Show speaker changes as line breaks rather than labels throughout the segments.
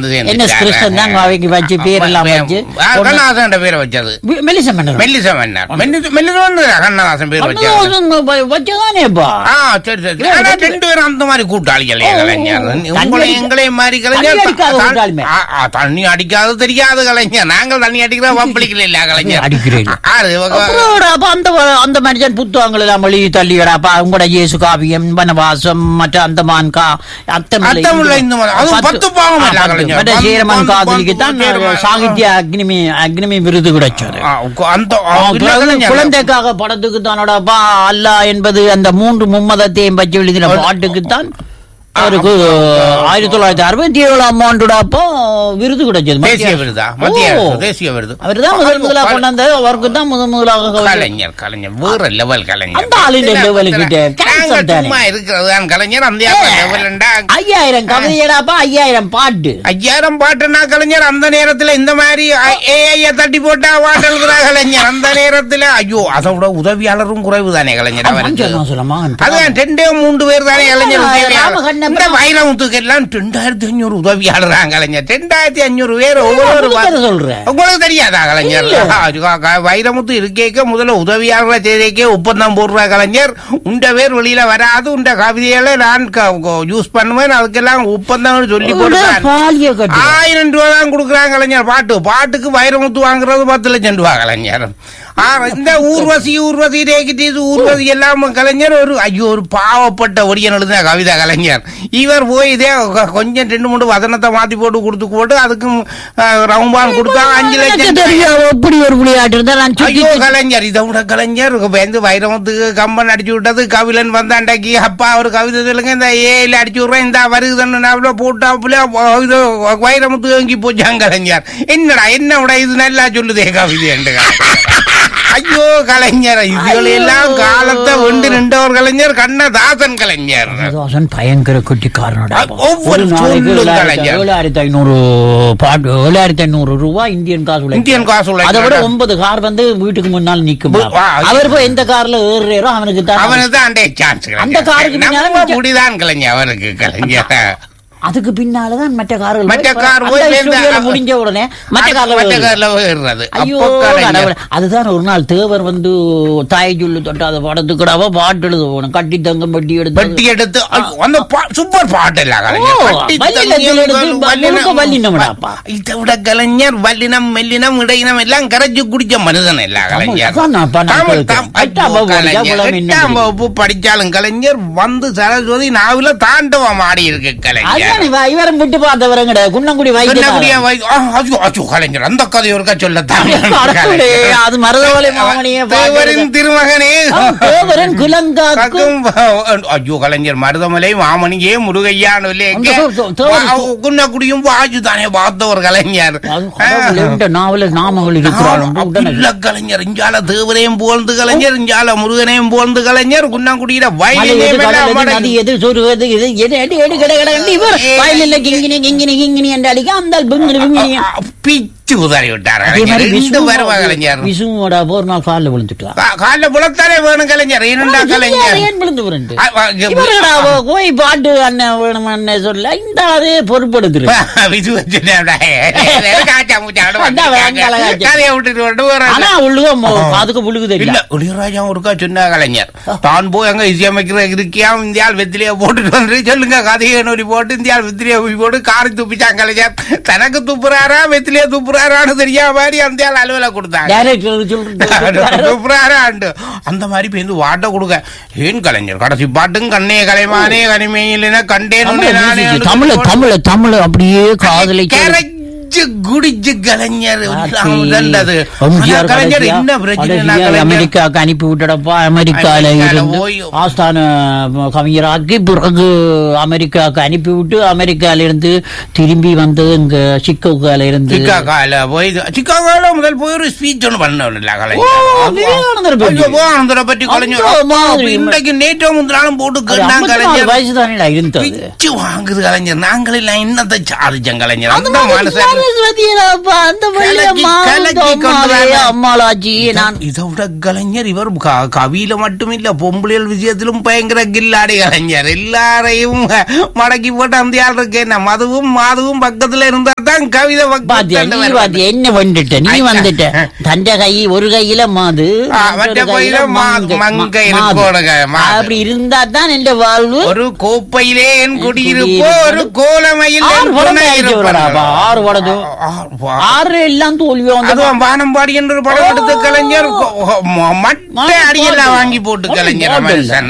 என்ன கிருஷ்ணன் தான் அவைக்கு வச்சு பேரெல்லாம் வச்சு
கண்ணதாசன் பேரை வச்சது
வி- மெல்லிச மன்னர்
மெல்லிச மன்னர் மெல்லிச மெல்லிச மன்னர் கண்ணதாசன் பேர் வச்சது
வச்சதானேப்பா
ஆ சரி சரி ஆனா ரெண்டு பேரும் அந்த மாதிரி கூட்டாளிகளே
ஓ,
கலைஞர்
தண்ணி
உங்களை
அடிக்க-
எங்களையும் மாதிரி
தண்ணி
கலைஞர்
அடிக்காத
தா-
கூட்டாளிமே.
ஆ, ஆ, தண்ணி அடிக்காது தெரியாது கலைஞர் நாங்கள் தண்ணி அடிக்கிற வம்பளிக்கல இல்ல கலைஞர்
அடிக்கிறீங்க.
ஆறு வகை-
அப்புறம் அப்ப அந்த அந்த மனுஷன் புத்தகங்கள் எல்லாம் எழுதி தள்ளிடப்பா உங்களோட இயேசு காவியம் வனவாசம் மற்ற அந்தமான் கா அத்தமில்லை
அத்தமில்லை இந்த மாதிரி. அதுவும் பத்து பாகம் இல்ல, கலைஞர்.
மற்ற
பத்து-
சேரமன்
பத்து-
காதலிக்கு தான்
பத்து சேரமன்.
சாகித்ய அக்னிமி அக்னிமி விருது கிடைச்சது
ஆ, உக்க- அந்த ஆ,
ஆ,
இல்ல
பிறகு
கலைஞர்.
குழந்தைக்காக படத்துக்கு தானோடப்பா அல்லாஹ் என்பது அந்த மூன்று மும்மதத்தையும் பற்றி எழுதின பாட்டுக்கு தான் அவருக்கு ஆயிரத்தி தொள்ளாயிரத்தி அறுபத்தி ஏழாம் ஆண்டோட அப்போ விருது கிடைச்சது
தேசிய
மத்திய-
விருதா மத்திய
ஓ.
அரசு தேசிய விருது
அவர் தான் முதல் முதலாக கொண்டாந்து அவருக்கு தான் முதல் முதலாக கவிதை-
கலைஞர் கலைஞர் வேற லெவல் கலைஞர்
அந்த ஆளின் level கிட்ட
நாங்க
cancer தானே.
சும்மா இருக்கிறது தான் கலைஞர் அந்த லெவல்ண்டா
ஐயாயிரம் கவிதையடாப்பா ஐயாயிரம் பாட்டு
ஐயாயிரம் பாட்டுனா கலைஞர் அந்த நேரத்துல இந்த மாதிரி ஏஐ தட்டி போட்டா பாட்டல்கிறா கலைஞர் அந்த நேரத்துல ஐயோ அதை விட உதவியாளரும் குறைவு தானே கலைஞர் அவருக்கு
மஞ்சள் சொல்லமா
அதான் ரெண்டே மூன்று பேர் தானே கலைஞர்
ஆமா,
உதவியாளர்
ராமகண்ணன்
இந்த வைரமுத்துக்கு எல்லாம் ரெண்டாயிரத்தி அஞ்சூறு உதவியாளராங்க கலைஞர் ரெண்டாயிரத்தி அஞ்சூறு பேர் ஒவ்வொரு வா-
சொல்றேன்
உங்களுக்கு தெரியாதா கலைஞர் ஆ, க- வைரமுத்து இருக்கேக்க முதல்ல உதவியாளர்களை செய்தேக்கே ஒப்பந்தம் போடுற கலைஞர் உண்ட பேர் வெளியில வராது உண்ட கவிதைகளை நான் யூஸ் பண்ணுவேன் அதுக்கெல்லாம் ஒப்பந்தம் சொல்லி கொடுத்தேன்
பாலிய கட்டு
ஆயிரம் ரூபா தான் கொடுக்குறாங்க கலைஞர் பாட்டு பாட்டுக்கு வைரமுத்து வாங்குறது பத்து லட்சம் ரூபா கலைஞர் ஆ, இந்த ஊர்வசி ஊர்வசி ரேகிட்டீஸ் ஊர்வசி எல்லாம் கலைஞர் ஒரு ஐயோ ஒரு பாவப்பட்ட ஒடியன் எழுதின கவிதை கலைஞர் இவர் போய் இதே கொ- கொஞ்சம் ரெண்டு மூணு வசனத்தை மாத்தி போட்டு கொடுத்து போட்டு அதுக்கும் ரவும்பான் கொடுத்தா அஞ்சு
எனக்கு
லட்சம்
தெரியும் எப்படி ஒரு விளையாட்டு இருந்தா நான் சுத்தி
ஐயோ கலைஞர் இதை விட கலைஞர் வந்து வைரமுத்துக்கு கம்பன் அடிச்சு விட்டது கபிலன் வந்தாண்டாக்கி அப்பா ஒரு கவிதை சொல்லுங்க இந்த ஏல அடிச்சு விடுறேன் இந்த வருகுதன்னு போட்டாப்புல இது வைரமுத்து வாங்கி போச்சாங்க கலைஞர் என்னடா என்ன விட இது நல்லா சொல்லுதே கவிதை என்று ஐயோ கலைஞர் இதுகள் எல்லாம் காலத்தை வெண்டு நின்றவர் கலைஞர் கண்ணதாசன் கலைஞர்
கண்ணதாசன் பயங்கர குட்டிக்காரனோட
ஒவ்வொரு
ஒரு நாளைக்கு
சொல்லும்
ஏழாயிரத்தி-
கலைஞர்.
ஏழாயிரத்தி ஐநூறு பாட்டு ஏழாயிரத்தி ஐநூறு ரூபாய் இந்தியன் காசு உழைக்கும்.
இந்தியன் காசு உழைக்கும்.
அதை விட ஒன்பது கார் வந்து வீட்டுக்கு முன்னால் நிக்கும்
வா, ஐயோ.
அவர் போய் எந்த கார்ல ஏறுறாரோ அவனுக்கு தான்
அவனுக்கு தான் அண்டே சான்ஸ்
அந்த காருக்கு பின்னால
நம்ம
மிச்சம்.
முடிதான் கலைஞர் அவருக்கு கலைஞர்
அதுக்கு பின்னாலதான் மற்ற கார்கள்
மற்ற
போய்
கார்
அந்த
போய் சேர்ந்து-
ஸ்டுடியோல முடிஞ்ச உடனே மற்ற கார்ல
மற்ற
ஏறுறது.
கார்ல ஏறுறது
ஐயோ
அப்போ கலைஞர்.
கடவுளே. அதுதான் ஒரு நாள் தேவர் வந்து தாய் சொல்லு தொட்டாத படத்துக்கூடாவ பாட்டு எழுத போகணும் கட்டி தங்கம் பட்டி எடுத்து
வட்டி எடுத்து ஐயோ, அந்த பா- சூப்பர் பாட்டு இல்ல கலைஞர்
ஓ,
வட்டி
வல்லினத்தில்
தங்கம்
எடுத்து
வல்லினம்.
முழுக்க வல்லினம்டாப்பா.
இதை விட கலைஞர் வல்லினம் மெல்லினம் இடையினம் எல்லாம் கரைச்சு குடிச்ச மனிதன் இல்ல கலைஞர்
அதான் நான் இப்ப நான்
தமிழ்,
கேட்கிறேன்.
தம்-
எட்டாம்
ஐயோ,
வகுப்பு படிச்சா
கலைஞர்.
புலம் என்ன
எட்டாம்
தெரியும்?
வகுப்பு படிச்சாலும் கலைஞர் வந்து சரஸ்வதி நாவில தாண்டவம் ஆடி இருக்கு கலைஞர்
அதுதான் இவ- இவரும் விட்டு பார்த்தவரும் கிடையாது குன்னங்குடி
கண்ணகுடிய
வைத்தியம்
வயசு- ஆ, ஐயோ, ஐயோ, கலைஞர் அந்த கதை ஒருக்கா சொல்லத்தான்
கடவுளே, அது மருதவளை மாமணியே
தேவரின் திருமகனே
தேவரன் குலங்காக்கும்
காக்கும் ஐயோ கலைஞர் மருதமலை மாமணியே முருகையான்
அந்த தோ- தோ-
குன்னக்குடியும் வாஜு தானே பார்த்த ஒரு கலைஞர்
அது கடவுளே, இந்த நாவல நாமங்கள் இருக்கிறாள் உடனே
இல்ல கலைஞர் இஞ்சால தேவரையும் புகழ்ந்து கலைஞர் இஞ்சால முருகனையும் புகழ்ந்து கலைஞர் குன்னக்குடியில
மலை எது,
வயலையும்
கடல்
எல்லாம்
எது, நதி
மடங்கி.
எது, சொருவது எது, எது, எடு, எடு, கெட, கெட, கண்டு இவர் வயலில் கிங்கினி, கிங்கினி, கிங்கினி என்று அடிக்க, அந்த ஆள் பிங்கினி, பிங்கினி.
ஆ, பிச்சு உதாரி விட்டார்
அதே மாதிரி
கலைஞர் ரெண்டு
விசுவும்
வருவா கலைஞர்
விசுவோட ஒரு நாள் காலில் விழுந்துட்டா
கா- காலைல புலத்தானே வேணும் கலைஞர் இரண்டா கலைஞர்
ஏன் விழுந்து விழுந்து
ஆ, ஆ,
இவருடா அவ போய் பாட்டு அண்ணன் வேணும் அண்ணன் சொல்ல இந்த அதே பொறுப்படுத்துரு
விசு வச்சுட்டேன்டா. காய்ச்சா மூச்சாடு
அதான் வேங்கால காய்ச்சல்.
கதையை விட்டுட்டு கொண்டு போறாங்க.
ஆனா உள்ளுக மோ- அதுக்கு புழுகு
இல்ல
தெரியல
இளையராஜா ஒருக்கா சொன்ன கலைஞர் தான் போய் அங்க இசையமைக்கிற இருக்கியாம் இந்தியாவில் வெத்திலிய போட்டுட்டு வந்து சொல்லுங்க கதையை நோடி போட்டு இந்தியாவில் வெத்திலிய போய் போட்டு காரி துப்பிச்சாங்க கலைஞர் தனக்கு துப்புறாரா வெத்திலிய துப்புறாரான்னு தெரியாம மாதிரி அந்த ஆள் அலுவல கொடுத்தாங்க
டைரக்டர் சொல்லிட்டு
துப்புறாராண்டு அந்த மாதிரி பேருந்து வாட்ட கொடுக்க ஏன் கலைஞர் கடைசி பாட்டும் கண்ணே கலைமானே கனிமையில கண்டேன் உன்னை நானே என்று
தமிழ
போட்டு-
தமிழ தமிழ அப்படியே காதலிச்சு
கரைச்சு குடிச்சு கலைஞர்
ஆச்சி.
நல்லது
எம்ஜிஆர்
கலைஞர்
கடைசியா-
என்ன பிரச்சனை
கடைசியா அமெரிக்காவுக்கு அனுப்பி விட்டடப்பா அமெரிக்கால
அமெரிக்கால
இருந்து
போய்
ஆஸ்தான கவிஞராக்கி பிறகு அமெரிக்காவுக்கு அனுப்பி விட்டு அமெரிக்கால இருந்து திரும்பி வந்து இங்க சிக்கோக்கால இருந்து
சிக்காகோல போய் சிக்காகோல முதல் போய் ஒரு ஸ்பீச் ஒன்று பண்ணல
ஓ, விவேகானந்தரை பற்றி.
விவேகானந்தரை பற்றி கலைஞர்
அந்த மாதிரி.
இன்றைக்கு நேற்றோ முந்தினாலும் போட்டு
அது
கேட்டான்
54
கலைஞர்
வயசு தானே இருந்தது
பிச்சு வாங்குது கலைஞர் நாங்கள் எல்லாம் என்னத்தை சாதிச்சோம் கலைஞர் அந்த மனுஷன்
சரஸ்வதியடாப்பா, அந்த வழியா
கலக்கி-
மாவுது
கலக்கி கொண்டு
அம்மாளே,
வராங்க.
அம்மாளாச்சி நான்
இதை விட கலைஞர் இவர் க- கவியில மட்டும் இல்ல பொம்பளைகள் விஷயத்திலும் பயங்கர கில்லாடி கலைஞர் எல்லாரையும் மடக்கி போட்டு அந்த ஆள் இருக்கு என்ன மதுவும் மாதுவும் பக்கத்துல இருந்தா தான் கவிதை
பாத்தியா
வகுத்து
நீ பாத்தியா என்ன வந்துட்ட நீ
ஐயா.
வந்துட்ட தண்ட கை ஒரு கையில மாது
ஆ, மற்ற
மற்றொரு
கையில மா-
மங்கை.
மங்கை
மா- மாது.
இருக்கோணுங்க, மாது.
அப்படி இருந்தா தான் என் வாழ்வு
ஒரு கோப்பையிலே என் குடியிருப்போ
குடியிருப்பது.
ஒரு கோலமையில்
ஆறு
என்
படம்
துணை
தயாரிச்சு விடுறாப்பா,
இருப்பார்கள்.
ஆறு படத்து
ஆ, வா-
ஆறு எல்லாம் தோல்வியா வந்து
அதுவும் வானம்பாடி என்ற ஒரு படம் எடுத்த கலைஞர் கொ- கொ- ம- மட்டை அடியெல்லாம் வாங்கி போட்டு கலைஞர் மனுஷன்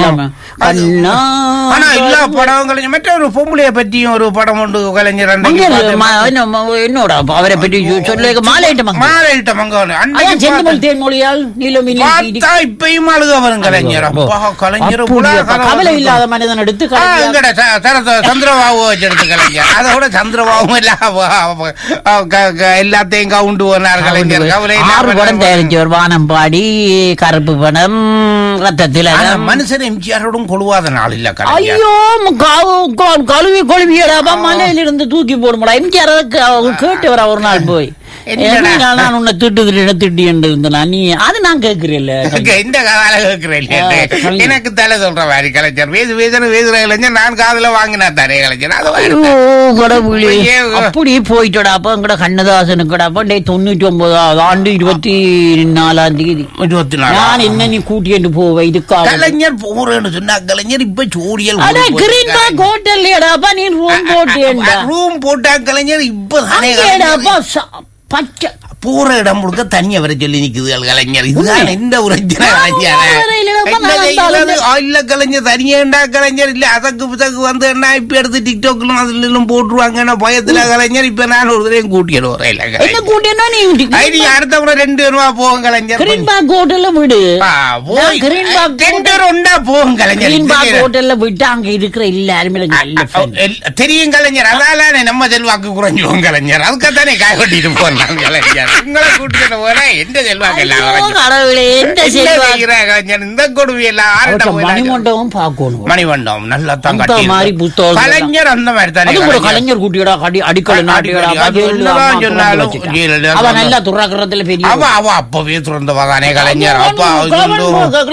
கண்ணா
ஆனா இல்ல படம் கலைஞர் மற்ற ஒரு பொம்பளைய பற்றியும் ஒரு படம் உண்டு கலைஞர் அன்னைக்கு
மங்கர்,
பார்த்து-
ம- என்ன, ம- என்னோட அப்ப அவரை பற்றி சொல்ல மாலையிட்ட மங்க
மாலையிட்ட மங்கவன்
அதான்
அன்னைக்கு
செந்தமிழ்
பார்த்து-
தேன்மொழியால் நீலமினி
பார்த்தா இப்பயும் அழுக வரும் கலைஞர் அப்பா கலைஞர்
அப்படி
புலா
அப்ப
கதை
கவலை
வந்து-
இல்லாத மனிதன் எடுத்து
ஆ,
கலைஞர்
எங்கட ச- சரத- சந்திரபாபு வச்சு எடுத்து கலைஞர் அதை விட சந்திரபாபு எல்லாம் அவ- அவ- அவ- க- க- எல்லாத்தையும் கவுண்டு போனார் கலைஞர் கவலை
ஆறு படம்
இல்லாம
தயாரிச்சவர் வானம்பாடி கருப்பு படம் ரத்தத்தில்
ஆனா மனுஷன் எம்ஜிஆரோடும் கொழுவாத நாள் இல்ல கலைஞர்
ஐயோ கவு- க- கழுவி கொழுவியடாப்பா மலையில இருந்து தூக்கி போடுமாடா எம்ஜிஆர் கேட்டவரா ஒரு நாள் போய்
என்னடா?
என்ன நான் உன்னை திட்டு திட்டு திட்டி இருந்தேன் நீ அது நான் கேட்கிறேன்ல
இந்த காதால கேட்கிறேன் இல்லையா?
ஆ, கலைஞர்.
எனக்கு தலை சொல்ற மாதிரி கலைஞர் வேது வேதனை வேதுற கலைஞர் நான் காதுல வாங்கினா தானே கலைஞர் அது மாதிரி
ஐயோ, கடவுளே
ஐயோ.
அப்படி போயிட்டோடா அப்ப எங்கட கண்ணதாசனுக்கு அப்ப டே தொண்ணூற்றி ஒன்பதாவது ஆண்டு இருபத்தி நாலாம் தேதி
இருபத்தி நாலு
நான் என்ன நீ கூட்டிட்டு போவ இதுக்காக
கலைஞர் போறேன்னு சொன்னா கலைஞர் இப்ப சோடியல்
அட கிரீன் பேக் ஹோட்டல்லையடாப்பா நீ ரூம் போட்டேன்டா
ரூம் போட்டா கலைஞர் இப்ப தானே
அங்கேடாப்பா ச- பச்சை
போற இடம் முழுக்க தனியா வர சொல்லி நிக்குது கலைஞர் இதுதான் எந்த பிரச்சனை கலைஞர்
வேற இல்லைடாப்பா,
என்ன
நான்
செய்யறது?
வந்தாலும்
ஆ, இல்ல கலைஞர் தனியாண்டா கலைஞர் இல்ல அதக்கு புதக்கு வந்து என்ன இப்ப எடுத்து டிக்டாக்லும் அதுல எல்லாம் போட்டுருவாங்க பயத்துல கலைஞர் இப்ப நான் ஒரு தடவையும் கூட்டிட்டு வரேன் இல்ல
என்ன
கலைஞர்
கூட்டினா நீ
ஐடி அடுத்த முறை ரெண்டு ரூபா போகும் கலைஞர்
கிரீன் பேக் ஹோட்டல்ல விடு
ஆ, போய்
நான் கிரீன் பேக்
ரெண்டு ஒண்டா போகும் கலைஞர்
கிரீன் பேக் ஹோட்டல்ல விட்டு அங்க இருக்கிற எல்லாருமே எனக்கு நல்ல friend.
எல்- தெரியும் கலைஞர் அதால நம்ம செல்வாக்கு குறைஞ்சுவோம் கலைஞர் அதுக்காகத்தானே காய் கொட்டிட்டு போனான் கலைஞர் உங்களை கூட்டிட்டு போனா எந்த செல்வாக்கு எல்லாம்
ஐயோ,
குறைஞ்சு
கடவுளே எந்த
என்ன
செல்வா
செய்கிற கலைஞர் இந்த கொடுமை எல்லாம் ஆரட்ட
அவர்ட்ட மணிமண்டபம் பார்க்கணும்
மணிமண்டபம் நல்லா தான்
அந்த
கட்டி
மாதிரி புத்தகம்
கலைஞர் அந்த மாதிரி தானே
அது கூட
கலைஞர்.
கலைஞர் குட்டியோட அடி அடிக்கல
அடி-
நாட்டியோட
அடி- அது என்னதான் சொன்னாலும் ஜெயலலிதா
அவ
சொன்னா-
நல்லா துறாக்கிறதுல பெரிய
அவ அவ அப்பவே திறந்தவா தானே கலைஞர் அப்பா அது வந்து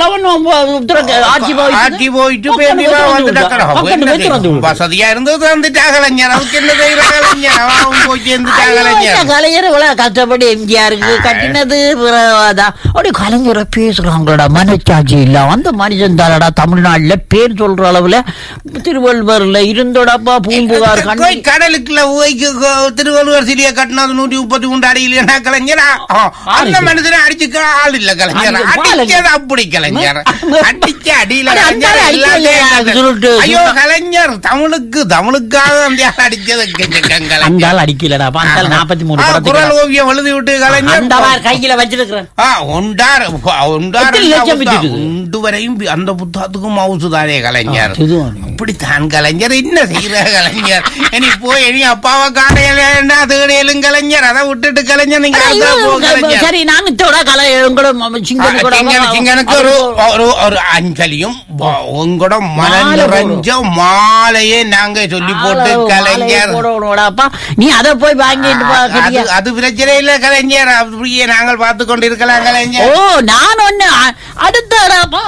ஆட்சி
ஆட்சி போயிட்டு பேண்டிவா வந்துட்டாங்க வசதியா இருந்தது வந்துட்டா கலைஞர் அதுக்கு என்ன செய்யற கலைஞர் அவன் போய் சேர்ந்துட்டா கலைஞர்
கலைஞர் இவ்வளவு கஷ்டப்பட்டு எம்ஜிஆருக்கு கட்டினது பிறகுதான் அப்படி கலைஞரை பேசுறாங்களடா மனச்சாட்சி இல்ல அந்த மனுஷன் தானடா தமிழ்நாட்டுல பேர் சொல்ற அளவுல திருவள்ளுவர்ல இருந்தோடப்பா பூம்புகார் கண்ணி
போய் கடலுக்குள்ள போய் கு- கு- திருவள்ளுவர் சிலையை கட்டினது நூற்றி முப்பத்தி மூன்று அடி இல்லையா கலைஞர் ஆ, அந்த மனுஷனை அடிச்சுக்க ஆள் இல்ல கலைஞர்
அது பாருங்க.
அடிச்சது அப்படி கலைஞர் அடிச்ச அடியில
அது அந்த
கலைஞர்
ஆள் அடிக்கலையா?
எல்லாத்தையும்
அது சொல்லிட்டு
ஐயோ கலைஞர் தமிழுக்கு தமிழுக்காக அந்த ஆள் அடிச்சது கெஞ்சக்கம்
அந்த
கலைஞர்
ஆள் அடிக்கலடா அந்த நாற்பத்தி மூணு
ஆ,
படத்துக்கு
குரல் ஓவியம் எழுதி விட்டு கலைஞர்
அந்த மாதிரி கையில வச்சிருக்கிறேன்
ஆ, உண்டார் உண்டார்
எத்தனை லட்சம் வித்துட்டுது?
உண்டு வரையும் பி- அந்த புத்தகத்துக்கும் மவுசு தானே கலைஞர்
அதுதான்.
அப்படித்தான் கலைஞர் என்ன செய்யற கலைஞர் இனி போய் இனி அப்பாவை காணையில தேடையிலும் கலைஞர் அதை விட்டுட்டு கலைஞர் நீங்க அடுத்த போ கலைஞர்
சரி நான் இத்தோட கலை உங்களோட சிங்கன் கூட
சிங்கன் சிங்கனுக்கு ஒரு ஒரு ஒரு அஞ்சலியும் வ- உங்களோட மனம்
மாலை
நிறைஞ்ச மாலையே நாங்க சொல்லி போட்டு கலைஞர்
போடப்பா நீ அத போய் வாங்கிட்டு வா,
அது
சரியா?
அது பிரச்சனை இல்ல கலைஞர் அப்படியே நாங்கள் பார்த்து கொண்டு இருக்கலாம்
ஓ
கலைஞர்
நான் ஒண்ணு அ- அடுத்தடாப்பா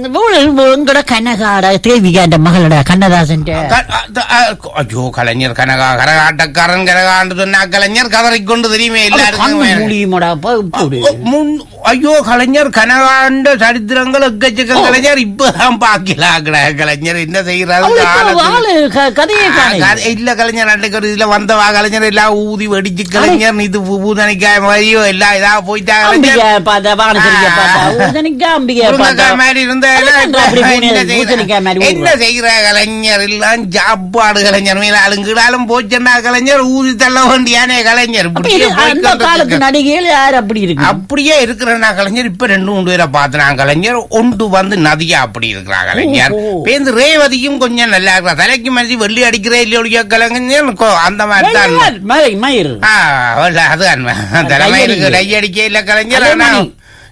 உங்களோட கனகாட தேவிகா அந்த மகளோட கண்ணதாசன்
க- அ- அ- ஐயோ கலைஞர் கனகா கரகாட்டக்காரன் கரகாண்டு சொன்னா கலைஞர் கதறிக்கொண்டு தெரியுமே எல்லாருக்கும்
முடியுமாடாப்பா இப்படி
முன் ஐயோ கலைஞர் கனகாண்ட சரித்திரங்கள் எக்கச்சக்க கலைஞர் இப்பதான் பாக்கலாங்கடா கலைஞர் என்ன செய்யறாரு
அவளுக்கு
காலத்துல-
ஆளு க- கதையே
ஆ,
காணோம்.
கதை- இல்ல கலைஞர் அன்றைக்கு ஒரு இதுல வந்தவா கலைஞர் எல்லாம் ஊதி வெடிச்சு கலைஞர் இது பூ- பூதனிக்காய் மாதிரியோ எல்லாம் இதா போயிட்டா
அம்பிகை
கலைஞர்
பார்த்தா, வானசரிக்கை பார்த்தா,
ஆ.
ஊசனிக்கா அம்பிகை
முருங்கைக்காய்
பார்த்தா.
மாதிரி இருந்த
அது
எல்லாம்
என்னடா அப்படி
என்ன
போனது?
செய்யற-
பூசணிக்காய் மாதிரி
என்ன செய்யற கலைஞர் எல்லாம் சாப்பாடு கலைஞர் மேல அழுங்கிடாலும் போச்சுன்னா கலைஞர் ஊதி தள்ள வேண்டியானே கலைஞர்
அப்ப
இப்படியே
இது
போய்
அந்த காலத்து
கொண்டிருக்கு.
நடிகைகள் யார் அப்படி இருக்கு
அப்படியே இருக்கிறனா கலைஞர் இப்ப ரெண்டு மூணு பேரை பார்த்தனா கலைஞர் ஒன்று வந்து நதியா அப்படி இருக்கிறா கலைஞர்
ஓஹோ.
பேருந்து ரேவதியும் கொஞ்சம் நல்லா இருக்கிறா தலைக்கு மனசு வெள்ளி அடிக்கிறே இல்லையோ கலைஞர் கொ- அந்த மாதிரி தான்
மயிர், மயிர்
ஆ, இல்ல, அது அதான். தலைமை
டை
இருக்கு
அடிக்க.
டை அடிக்க இல்ல கலைஞர்
அதே
ஆனா
மாதிரி.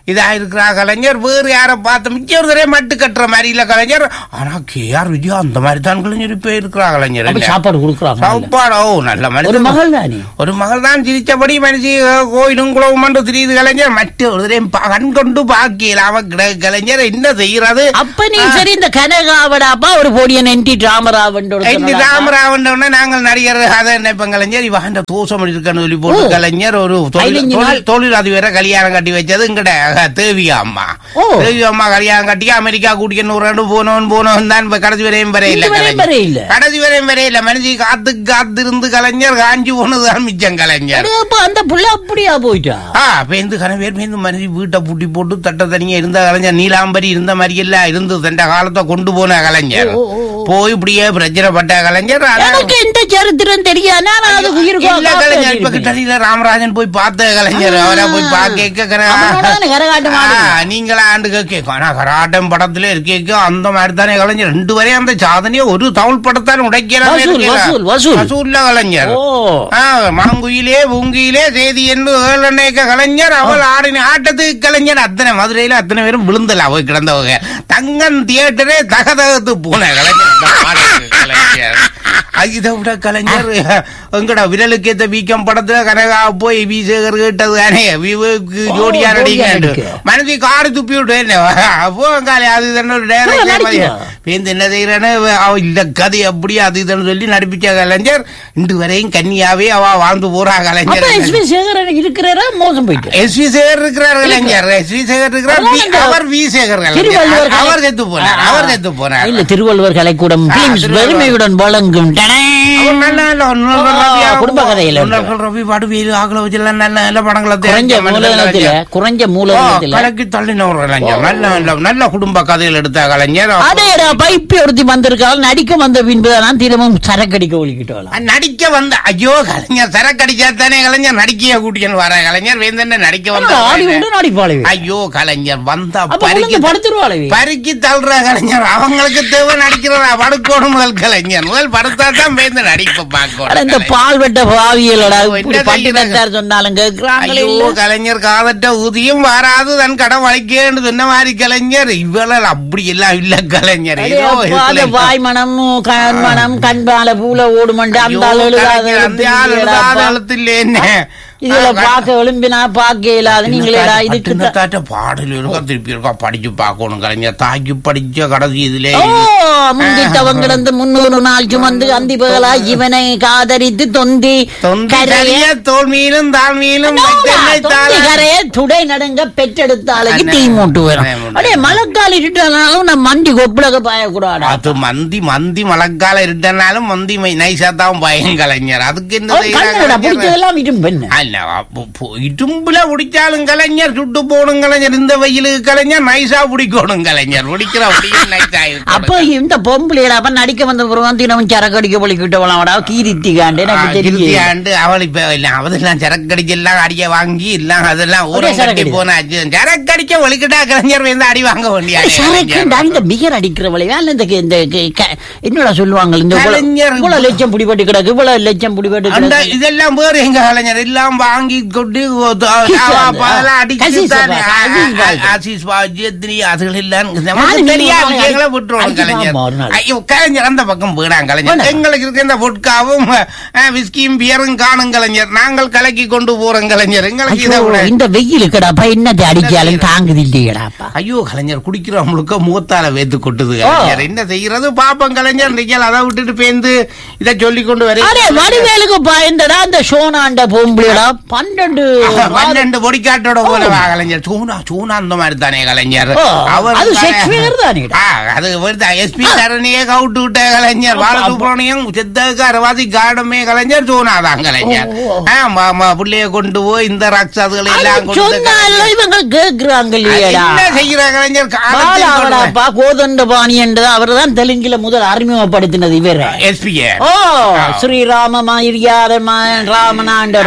இதா இருக்கிறா கலைஞர் வேறு யாரை பார்த்து மிச்சம் ஒரு தடவை மட்டு கட்டுற மாதிரி இல்ல கலைஞர் ஆனா கே ஆர் விஜயா அந்த மாதிரி தான் கலைஞர் இப்ப இருக்கிறா கலைஞர்
அப்ப
என்ன?
சாப்பாடு கொடுக்குறாங்க
சாப்பாடு ஓ நல்ல
ஒரு
மனிதன்
மகள் தானே
ஒரு மகள் தான் சிரிச்சபடி மனுஷி அஹ், கோயிலும் குளவும் என்று திரியுது கலைஞர் மற்ற ஒரு தடவை பா- கண் கொண்டு பாக்கலாம கலைஞர் என்ன செய்யறது
அப்ப நீ சரி இந்த கனகாவடாப்பா ஒரு பொடியன் என்டி ராமராவன்
ராமராவன் நாங்கள் நடிகர் அதை நினைப்போம் கலைஞர் இவன் தோசம் இருக்கன்னு சொல்லி போட்டு
ஓ.
கலைஞர் ஒரு தொழில்
ஐலஞ்சி நாள்.
தொழில் தொழில் அதிபரை கல்யாணம் கட்டி வச்சது இங்கட அஹ், தேவி அம்மா
ஓ.
தேவி அம்மா கல்யாணம் கட்டி அமெரிக்கா கூட்டிக்கணும் ஒரு ரெண்டு போனவன் போனவன் தான் இப்ப கடைசி வரையும் வரையில
இந்த வரையும்
கலைஞர்
வரையில.
கடைசி வரையும் வரையில மனுஷி காத்து காத்திருந்து கலைஞர் காஞ்சி போனதுதான் மிச்சம் கலைஞர்
அப்ப அந்த புள்ள அப்படியா போயிட்டா
ஆ பேந்து கனவேர் பேந்து மனுஷி வீட்டை பூட்டி போட்டு தட்ட தனியா இருந்த கலைஞர் நீலாம்பரி இருந்த மாதிரி எல்லாம் இருந்து தண்ட காலத்தை கொண்டு போன கலைஞர்
ஓ, ஓ, ஓ.
போய் இப்படியே பிரச்சனைப்பட்ட கலைஞர் ஆனா-
எனக்கு எந்த சரித்திரம் தெரியாது ஆனா அது உயிருக்கு
இல்ல கலைஞர் இப்ப கிட்டடியில ராமராஜன் போய் பார்த்த கலைஞர் அவரை போய் பார்க்க
அவனோட கரகாட்டம் ஆடுது.
நீங்களா ஆண்டு கேட்க ஆனா கராட்டம் படத்துல இருக்கேக்க அந்த மாதிரி தானே கலைஞர் ரெண்டு வரையும் அந்த சாதனையை ஒரு தமிழ் படத்தான
வசூல், வசூல், வசூல்.
வசூல்ல கலைஞர்
ஓ
ஆ, மாங்குயிலே பூங்குயிலே செய்தி என்று ஏழனைக்க கலைஞர் அவள் ஆடின ஆட்டத்துக்கு கலைஞர் அத்தனை மதுரையில அத்தனை பேரும் விழுந்தல போய் கிடந்தவங்க தங்கன் தியேட்டரே தகதகத்து போன கலைஞர் இந்த பாடலுக்கு கலைஞர் அது இதை விட கலைஞர் எங்கடா விரலுக்கு ஏத்த வீக்கம் படத்துல கனகா போய் வி சேகர் கேட்டது தானே விவேக்கு
ஓ,
ஜோடியா
ஜோடியா
நடிக்க
நடிக்க.
மனதி காடு துப்பி விட்டு என்ன அப்போ காலை அது இதுன்னு ஒரு
நல்லா
direct
நடிக்கிறா.
பேருந்து என்ன செய்யறானு அவ இந்த கதை அப்படி அது இதுன்னு சொல்லி நடிப்பிச்ச கலைஞர் இன்று வரையும் கன்னியாவே அவ வாழ்ந்து போறா
அப்ப
கலைஞர்
எஸ் பி சேகரன் இருக்கிறாரா மோசம் போயிட்டு
எஸ் வி சேகர் இருக்கிறார் கலைஞர் எஸ் வி சேகர் இருக்கிறார்
அதான்
வி-
இந்த
அவர் வி சேகர்
திருவள்ளுவர்
கலைஞர்
கலை-
அவர் செத்து போனார்
ஆ,
அவர் செத்து போனார்
இல்ல திருவள்ளுவர் கலைக்கூடம்
ஆ,
பிலிம்ஸ்
திருவள்ளுவர்.
பெருமையுடன் வழங்கும்
அவர் நல்ல நல்ல நூல்கள்
ஆ,
ரவியா,
குடும்ப கதையில இருக்கு.
நூல்கள் ரவி படுவியல் ஆகல வச்செல்லாம் நல்ல நல்ல படங்களை
குறைஞ்ச
தயாரிச்ச மனிதர்
மூலதனத்துல
கலைஞர்.
குறைஞ்ச
ஓ,
மூலதனத்துல
கலக்கி தள்ளினவர் கலைஞர் நல்ல நல்ல நல்ல குடும்ப கதைகள் எடுத்த கலைஞர்
அதேடா பைப்பி ஒருத்தி வந்திருக்காள் நடிக்க வந்த பின்புதான் நான் திரும்பவும் சரக்கடிக்க ஒழிக்கிட்டோம்
நடிக்க வந்த ஐயோ கலைஞர் சரக்கடிச்சா தானே கலைஞர் நடிக்க கூட்டியன்னு வர கலைஞர் வேந்தன் நடிக்க வந்த
ஆடி உண்டு நடிப்பாளே
ஐயோ கலைஞர் வந்தா
அப்ப
பறிக்கி
விழுந்து படுத்துருவாளே
பருக்கி தள்ளுற கலைஞர் அவங்களுக்கு தேவை நடிக்கிறதா படுக்கணும் முதல் கலைஞர் முதல் படுத்தா தான் வேந்து நடிப்ப
அட இந்த
பார்க்கணும்
பால் வெட்ட பாவியலடா
ஓ,
இப்படி
என்ன
பட்டி
செய்யறது?
வெட்டார் சொன்னாலும் கேக்குறாங்களே
ஐயோ
இல்ல
கலைஞர் காதட்ட ஊதியும் வராது தன் கடன் வலிக்கேன்னு சொன்ன மாதிரி கலைஞர் இவ்வளவு அப்படி எல்லாம் இல்ல கலைஞர்
அடே
ஏதோ
அப்பா, அந்த
இதுல-
வாய் மனம் கண் மனம் கண்பால பூல ஓடுமண்டு
ஐயோ,
அந்த ஆள் எழுதாத
கலைஞர், அந்த ஆள்
எழுத்து
எழுதாத
இல்லையேடாப்பா.
எழுத்து என்ன
இதுல பாக்க விரும்பினா பாக்க இயலாது நீங்களேடா இதுக்கு தான்.
தாட்ட பாடல் இருக்கா திருப்பி இருக்கா படிச்சு பார்க்கணும் கலைஞர் தாக்கி படிச்ச கடைசி இதுல
ஓ முந்தித்தவன் கிடந்து முன்னூறு நாள் சுமந்து அந்தி பகலா இவனை காதரித்து தொந்தி
தொந்தி
கரைய
தனிய தோல் மீனும் தாழ் மீனும் வைத்தென்னை
தொந்தி
தாழ-
கரைய துடை நடுங்க பெற்றெடுத்த அழகி
அண்ணே.
தீ மூட்டு வரும்
அண்ணே,
அடே மழைக்கால் இருட்டாலும் நான் மண்டி கொப்புளக பாயக்கூடாடா
அது மந்தி மந்தி மழைக்கால இருட்டனாலும் மந்தி மை- நைசா தான் பயம் கலைஞர் அதுக்கு என்ன
அவன்
செய்யறாங்க
கண்ணடா
கலைஞர்?
பிடிச்சதெல்லாம் இடும் பெண்ணு
அல்ல, அப்ப- பு- இடும்புல பிடிச்சாலும் கலைஞர் சுட்டு போடும் கலைஞர் இந்த வெயிலுக்கு கலைஞர் நைசா பிடிக்கணும் கலைஞர் பிடிக்கிற அப்படியே நைசா
அப்ப இந்த பொம்பளைடா அப்ப நடிக்க வந்த பிறகு தினமும் சரக்கு அடிக்க பொழிக்கிட்டு போலாம் கீரித்தி காண்டு எனக்கு தெரியும்
ஆண்டு அவள் இப்ப இல்ல அவதெல்லாம் சரக்கடிச்சு எல்லாம் அடிய வாங்கி எல்லாம் அதெல்லாம்
ஒரே
ஊரம் கட்டி
சரக்கடி.
போனாச்சு சரக்கடிச்ச ஒழிக்கிட்டா கலைஞர் வந்து அடி வாங்க வேண்டிய
சரக்குண்டா இந்த பிகர் அடிக்கிறவளை வேலை இந்த இந்த க- க- என்னடா சொல்லுவாங்க இந்த இவ்வளவு-
கலைஞர்
இவ்வளவு லட்சம் பிடிபட்டு கிடக்கு இவ்வளவு லட்சம் பிடிபட்டு
அந்த
கிடக்கு
இதெல்லாம் வேறு எங்க கலைஞர் எல்லாம் வாங்கி கொண்டு
கிஸ் அந்த,
அதெல்லாம் அடிச்சு
கசீஸ்
தானே.
பாபா, அசீஸ் பாபா.
ஆசிஸ் பாஜத்ரி அதுகள் எல்லாம்
நானும்
நமக்கு தெரியாத
நீங்க
விஷயங்களை
அடி-
விட்டுருவோம்
அடிச்சு
கலைஞர்
பாப்போம் ஒரு நாள்.
ஐயோ கலைஞர் அந்த பக்கம் போயிடாங்க கலைஞர்
வேண்டாம்.
எங்களுக்கு இருக்க இந்த பொட்காவும் விஸ்கியும் பியரும் காணும் கலைஞர் நாங்கள் கலக்கி கொண்டு போறோம் கலைஞர் எங்களுக்கு இதை
ஐயோ,
விட
இந்த வெயிலுக்கடாப்பா என்னத்தை அடிச்சாலும் தாங்குது இல்லையடாப்பா
ஐயோ கலைஞர் குடிக்கிறவங்களுக்கு மூத்தால வேத்து கொட்டுது கலைஞர் என்ன செய்யறது பாப்பம் கலைஞர் நீங்கள் அதை விட்டுட்டு பேந்து இதை சொல்லி கொண்டு
அடே
வரேன்
வடிவேலுக்கு பயந்தடா அந்த சோனாண்ட பொம்பளைடா பன்னெண்டு
பன்னெண்டு பொடிக்காட்டோட போல வா கலைஞர் சூனா சூனா அந்த மாதிரி தானே கலைஞர்
ஓ,
அவர்
அது
தானே-
ஷேக்ஸ்பியர் தானேடா.
ஆ, அது எஸ்பி சரணியே கவுட்டு விட்ட கலைஞர் பாலசுப்ரமணியம் செத்ததுக்கு அரவாதி காடமே கலைஞர் சூனா தான் கலைஞர்
ஓ, ஓ.
ஆ, மா- மா, புள்ளைய கொண்டு போய் இந்த ராட்சாதுகளை எல்லாம் கொண்டு
சொன்னால இவங்க கேக்குறாங்க இல்லையடா
என்ன செய்யற கலைஞர்
பாலாவடாப்பா கோதண்ட பாணி என்றது அவர் தான் தெலுங்குல முதல் அறிமுகப்படுத்தினது இவர
எஸ்பிஏ
ஓ ஸ்ரீராம மரியாத ராமனாண்ட ஒரு படம்
பெரிய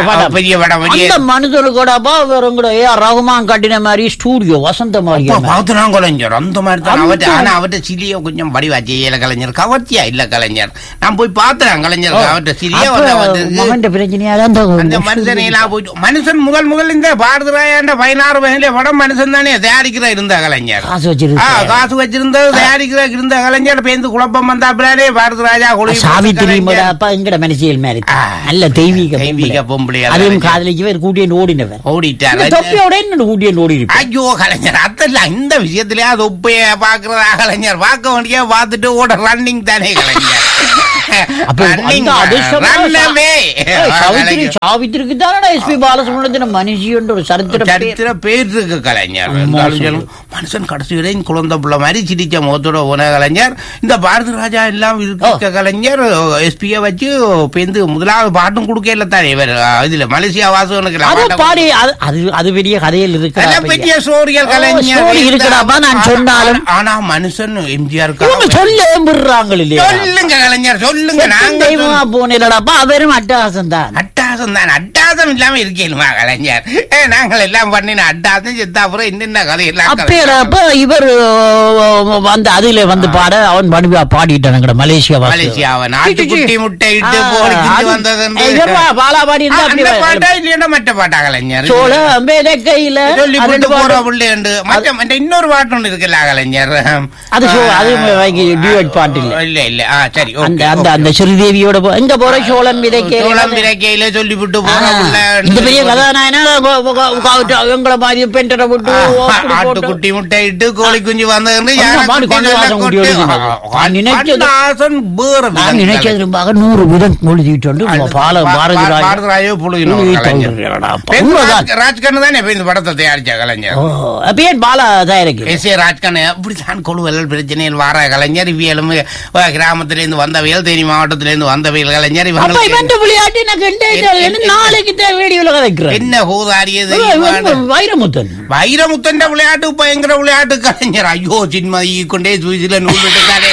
பெரிய படம் பெரிய
அந்த மனுஷனு கூடப்பா வேற கூட ஏ ரகுமான் கட்டின மாதிரி ஸ்டூடியோ வசந்த மாதிரி
பாத்துனான் கலைஞர் அந்த மாதிரி தான்
அந்த-
அவர்ட்ட ஆனா அவர்ட்ட சிலிய கொஞ்சம் படிவா செய்யல கலைஞர் கவர்ச்சியா இல்ல கலைஞர் நான் போய் பாத்துறேன் கலைஞர் அவர்ட்ட சிலிய வந்து அவருக்கு
மகன் பிரச்சனையா தான்
அந்த மனுஷனை எல்லாம் போயிட்டு மனுஷன் முதல் முதல் இந்த பாரதராயாண்ட பதினாறு வயசுல படம் மனுஷன் தானே தயாரிக்கிற இருந்த கலைஞர்
காசு
ஆ,
வச்சிருக்கு
காசு வச்சிருந்த தயாரிக்கிற இருந்த கலைஞர் பேருந்து குழப்பம் வந்தா பிள்ளாரே பாரதராஜா கொலை
சாவித்திரி அப்பா எங்கட மனுஷியல் மாதிரி
ஆ.
நல்ல தெய்வீக
தெய்வீக பொம்பளை
அதுவும் காதலிக்கு கூட்டிய ஓடினவர்
ஓடிட்டார்
தொப்பியோட என்ன கூட்டிய ஓடி இருப்பார்
ஐயோ கலைஞர் அதெல்லாம் இந்த விஷயத்திலே அது ஒப்பைய பாக்குறதா கலைஞர் பார்க்க வேண்டிய பார்த்துட்டு ஓட ரன்னிங் தானே கலைஞர்
அப்ப
Running,
அந்த அதிர்ஷ்டமான
run away.
ஏய், சாவித்திரி
கலைஞர்.
சாவித்திரிக்கு தானடா எஸ்பி பாலசுப்ரமணியன் மனுஷின்ற ஒரு சரித்திர பேர்.
சரித்திர பேர் இருக்கு கலைஞர்
ஆமா,
இருந்தாலும் சொல்லும், மனுஷன் கடைசி வரையும் குழந்தை பிள்ளை மாதிரி சிரிச்ச முகத்தோட போன கலைஞர் இந்த பாரத ராஜா எல்லாம் இருக்க கலைஞர் எஸ்பிய வச்சு பேந்து முதலாவது பாட்டும் கொடுக்கல தானே இவர் இதுல மலேசியா வாசகனுக்கு
அது
பாட்டம்
பாடி அது அது- அது பெரிய கதையில்
அதெல்லாம்
இருக்கிற
பெரிய ஸ்டோரியல்
ஓ,
கலைஞர்
story இருக்குடாப்பா, நான் சொன்னாலும்.
ஆனா மனுஷன் எம்ஜிஆர்
இவங்க சொல்ல விடுறாங்க இல்லையா
சொல்லுங்க கலைஞர் சொல்லுங்க
செத்தம்
நாங்க
தெய்வமா போனேடா அவரும் அட்டகாசம் தான்
அட்டாசம் தான் அட்டாசம் இல்லாம இருக்கேனுமா கலைஞர் ஏ, நாங்கள் எல்லாம் பண்ணின அட்டாசம் செத்தா அப்புறம் என்னென்ன கதையெல்லாம்
அப்பேடப்ப இவர் வந்து அதுல வந்து பாட அவன் பணிவா பாடிட்டானுங்கட மலேசியா வாசி.
மலேசியாவை நாட்டுக்குட்டி முட்டை இட்டு
ஆ,
போடி
அது-
கிஞ்சி வந்தது என்று.
ஐயோ, பாலா பாடி இருந்தா
ஆ,
அப்படி
அந்த
வரும்.
பாட்டா இல்லையா மற்ற பாட்டா கலைஞர்
சோழ மேலே கையில
சொல்லி
அது
போட்டு
ரெண்டு
போற
பாட்டு.
பிள்ளைண்டு மற்ற மற்ற இன்னொரு பாட்டு ஒன்று இருக்குல்ல கலைஞர்
அது சோ-
ஆ,
அது வாங்கி duet பாட்டு இல்ல.
இல்ல இல்ல ஆ சரி
அந்த
ஓகே,
அந்த
ஓகே.
அந்த ஸ்ரீதேவியோட போ- எங்க போற சோழன் விதைக்க
சோளம் பிறக்கையில சொல்லி விட்டு போற பிள்ளை
இந்த பெரிய கதாநாயனா கொ- கொ- கொ- கொ- எங்களை மாதிரி பெண்டரை விட்டு அப்படி போட்டு.
ஆட்டுக்குட்டி முட்டை இட்டு கோழி குஞ்சு வந்தது
அந்த மாதிரி கண்ணதாசன் குட்டி எழுதினது. நான் நினைச்சது- நான் நினைச்சது ரொம்ப நூறு விதம் எழுதிட்டு பால பாரதி ராஜா
பாரதராஜோ புழுகினோம்
புழுகி
கலைஞர்
தோன்றுகிறடா.
பெண்
உண்மைதான்.
ராஜ்- ராஜ்கண்ணு தானே இப்ப இந்த படத்தை தயாரிச்ச கலைஞர்
ஓ, அப்ப ஏன் பாலா தயாரிக்கு
எஸ் ஏ ராஜ்கண்ணு அப்படித்தான் கொழுவல் பிரச்சனையில் வார கலைஞர் இவியலும் அஹ், கிராமத்திலிருந்து வந்தவையல் தேனி மாவட்டத்திலிருந்து வந்தவையல் கலைஞர்
அப்ப
இவங்களுக்கு
இவன் விளையாட்டு எனக்கு எந்த இது இல்லைன்னு நாளைக்கு தான் ரேடியோல கதைக்கிறேன்
என்ன ஹூதாரியது
வைரமுத்தன்
வைரமுத்தண்ட விளையாட்டு பயங்கர விளையாட்டு கலைஞர் ஐயோ சின்மதி கொண்டே சுவிசில நூல் தானே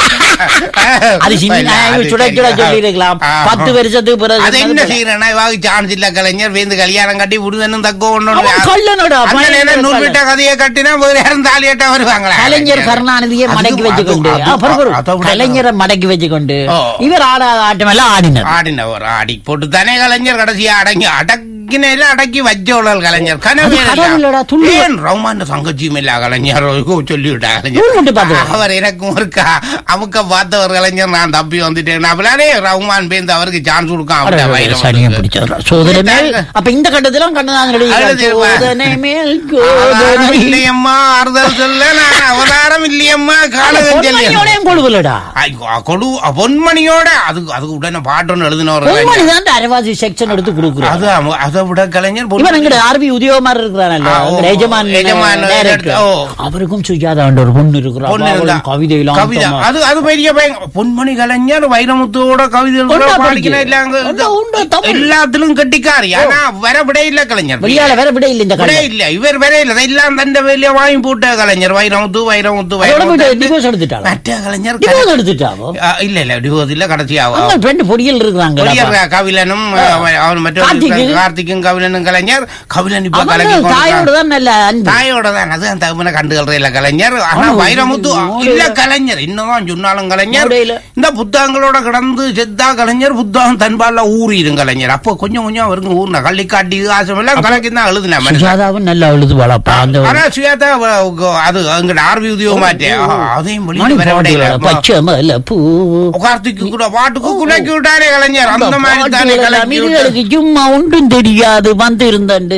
அது சின்ன நாயகி சுட சுட சொல்லி இருக்கலாம் பத்து வருஷத்துக்கு பிறகு
அது என்ன செய்யறேன்னா இவாக்கு சான்ஸ் இல்ல கலைஞர் வேந்து கல்யாணம் கட்டி விடுதனும் தக்கோ
அவன்
ஒண்ணு
கள்ளனடா
அந்த
பயங்கர
நேரம் நூல்
கள்ளன்.
விட்ட கதையை கட்டினா வேற யாரும் தாலியாட்ட வருவாங்களா
கலைஞர் கருணாநிதியை
அது-
மடக்கி வச்சுக்கொண்டு
அது-
ஆ, பொறு, பொறு.
அதை விட-
கலைஞரை மடக்கி வச்சுக்கொண்டு
ஓ.
இவர் ஆடாத ஆட்டம் எல்லாம் ஆடினார்
ஆடினவர் ஆடி போட்டு தானே கலைஞர் கடைசியா அடங்கி அடக்கினையில அடக்கி வச்சோழல் கலைஞர் கனவே
அது கடவுளடா, துள்ளு.
ஏன் ரவுமான் தங்கச்சியும் இல்ல கலைஞர் சொல்லிவிட்டா
ஊர் மட்டும்
கலைஞர்
பார்த்து.
அவர் எனக்கும் இருக்கா அமுக்க பார்த்தவர் கலைஞர் நான் தப்பி வந்துட்டேன் அப்படியே ரவுமான் பேருந்து அவருக்கு சான்ஸ் கொடுக்காம
அட,
அவர்ட்ட வைரம்
சனியை
வந்து.
பிடிச்சவரா. சோதனை மேல் அப்ப இந்த கட்டத்துல கண்ணதாசன் எழுதியிருக்கார்.
எழுதியிருப்பார்.
சோதனை மேல்
அவதாரம்
சோதனை.
இல்லையம்மா ஆறுதல் சொல்ல நான் அவதாரம் இல்லையம்மா காலகம்
பொன்மணியோடையும் கொழுவலடா.
கொடு பொன்மணியோட அதுக்கு அதுக்கு உடனே பாட்டொன்னு எழுதினவர்
பொன்மணி
கலைஞர்.
தான் அரவாசி செக்ஷன் எடுத்து கொடுக்குறாரு
அது அவ- அதை விட கலைஞர் பொன்மணி-
இவன் எங்கட ஆர்பி உதயகுமார் இருக்கிறானல்ல
ஆ, ஓ,
எங்கட எஜமான்
எஜமான்
director.
ஓ.
அவருக்கும் சுஜாதா என்ற ஒரு பொண்ணு இருக்கிறா
பொண்ணு இருந்தா.
கவிதையெல்லாம்
கவிதை அது அது பெரிய பையன் பொன்மணி கலைஞர் வைரமுத்துவோட கவிதை
உண்டா
பாடிக்கிற
படிக்க?
இல்ல அங்க
உண்டா, உண்டா, தமிழ்.
எல்லாத்திலும் கட்டிக்காரு ஆனா வர விட இல்ல கலைஞர்
வெளியால வேற விட இல்ல இந்த
விட
கதை
இல்ல இவர் வர இல்ல எல்லாம் தண்ட வேலைய வாங்கி போட்ட கலைஞர் வைரமுத்து வைரமுத்து
அதோட போயிட்டு
வைரமுத்து
டிவோர்ஸ் எடுத்துட்டாங்க
மற்ற கலைஞர்
டிவோர்ஸ் எடுத்துட்டாவோ
ஆ, இல்ல இல்ல டிவோர்ஸ் இல்ல கடைசியாகும்
அவங்க ரெண்டு பொடியல் இருக்கிறாங்க
கொடியர் கவிலனும் அவன் அவன் மற்ற
கார்த்திக்கு.
கார்த்திக்கும் கவிலனும் கலைஞர் கவிலன் இப்ப
அவங்க
கலக்கி கொண்டு
தாயோட தான் நல்ல அன்பு
தாயோட தான் அதுதான் தகுமன கண்டுகள்ற இல்ல கலைஞர் ஆனா
ஆமா,
வைரமுத்து
மூளையில-
இல்ல கலைஞர் இன்னும் சொன்னாலும் கலைஞர்
மூளையில.
இந்த புத்தகங்களோட கடந்து செத்தா கலைஞர் புத்தகம் தன்பால ஊறிடும் கலைஞர் அப்போ கொஞ்சம் கொஞ்சம் அவருக்கு ஊர்ன கள்ளிக்காட்டி ஆசம் எல்லாம் கலக்கி தான் எழுதுன மனுஷன்
சுஜாதாவும் நல்லா எழுது வளப்பா அந்த
ஆனா சுயாதா அவ- அது அங்க ஆர்வி உதயம் மாட்டே அதையும்
மணி
வெளியில வர
பாட்டுகளா,
விடையில
பச்சை மலை பூ
கார்த்திக்கு கூட பாட்டுக்கு குலக்கி விட்டாரே கலைஞர் அந்த மாதிரி தானே கலக்கி விட்டாரு.
இதுகளுக்கு சும்மா ஒன்றும் தெரியாது வந்து இருந்தண்டு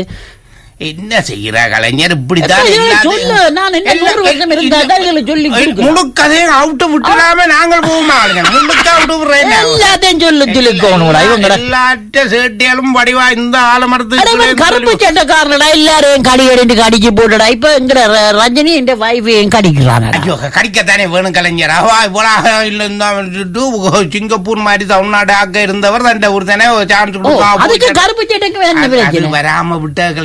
என்ன செய்யற கலைஞர் இப்படித்தான்
எப்ப இதெல்லாம்
இல்லாது-
சொல்லு, நான் என்ன
எல்லாம்
நூறு வருஷம் இருந்தா
இல்ல,
தான் இதுகளை சொல்லி கொடுக்கிறேன்.
முழுக்கதையும் அவுட்டு விட்டுலாம நாங்கள் போவோமா கலைஞர் முழுக்க அவுட்டு விடுறேன்
எல்லாத்தையும் சொல்லி சொல்லிக்கோணுடா இவங்கட
எல்லாட்ட சேட்டியாலும் வடிவா இந்த ஆலமரத்து
அட, இவன் கருப்பு சட்டைக்காரனடா எல்லாரையும் கடி கடிட்டு கடிச்சு போட்டுடா இப்ப எங்கட ர- ரஜினி என்ற வைஃபையும் கடிக்கிறானடா
ஐயோ கடிக்கத்தானே வேணும் கலைஞர் அவா இவ்வளவு இல்ல இந்த சிங்கப்பூர் மாதிரி தமிழ்நாடு ஆக்க இருந்தவர் தண்ட ஒரு தானே சான்ஸ்
ஓ, அதுக்கு கருப்பு சட்டைக்கு வேற என்ன
அது
பிரச்சனை
வராம விட்ட கலைஞர் என்ன